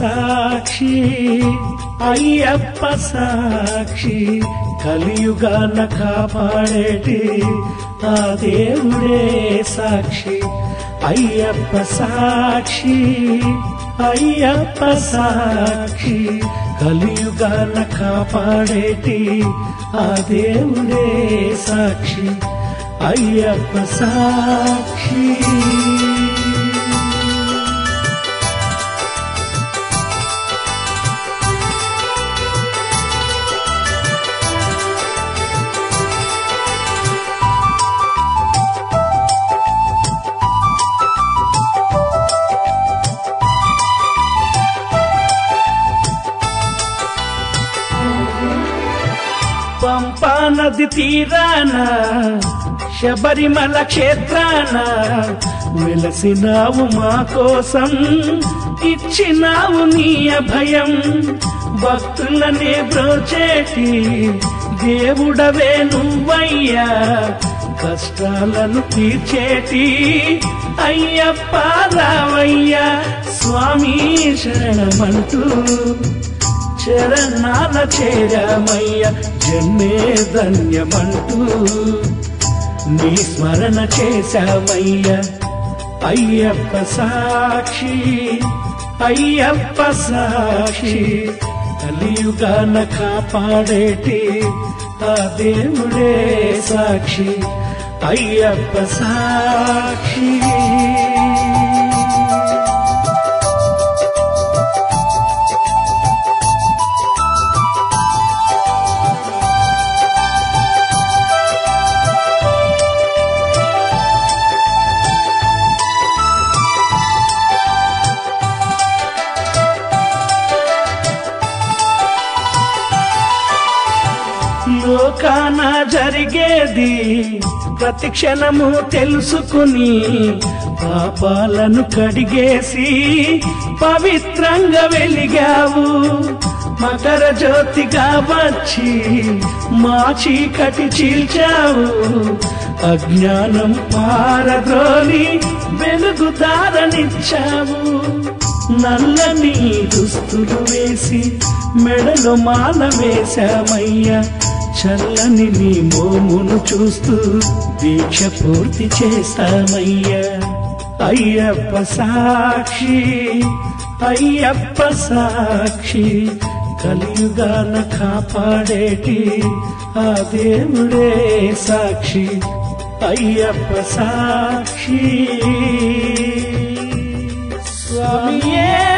సాక్షి అయ్యప్ప సాక్షి కలియుగాన కాపాడేటి ఆ దేవుడే సాక్షి అయ్యప్ప సాక్షి అయ్యప్ప సాక్షి కలియుగాన కాపాడేటి ఆ దేవుడే సాక్షి అయ్యప్ప సాక్షి పంపా నది తీరాన శబరిమల క్షేత్రాన వెలసినావు మా కోసం ఇచ్చినావు నీ అభయం భక్తులనే బ్రోచేటి దేవుడవే నువ్వయ్యా కష్టాలను తీర్చేటి అయ్యప్ప రావయ్యా స్వామి శరణమంటూ చరణాల చేరమయ్య జన్మే ధన్యమంటూ నీ స్మరణ చేశామయ్య అయ్యప్ప సాక్షి అయ్యప్ప సాక్షి కలియుగాన కాపాడేటి ఆ దేవుడే సాక్షి అయ్యప్ప సాక్షి లోకాన జరిగేది ప్రతి క్షణము తెలుసుకుని పాపాలను కడిగేసి పవిత్రంగా వెలిగావు మకర జ్యోతిగా వచ్చి మా చీకటి చీల్చావు అజ్ఞానం పారద్రోలి వెలుగుదారనిచ్చావు నల్లని దుస్తులు వేసి మెడలో మాల వేశామయ్యా చల్లని నీ మోమును చూస్తూ దీక్ష పూర్తి చేశామయ్యా అయ్యప్ప సాక్షి అయ్యప్ప సాక్షి కలియుగాన కాపాడేటి ఆ దేవుడే సాక్షి అయ్యప్ప సాక్షి స్వామియే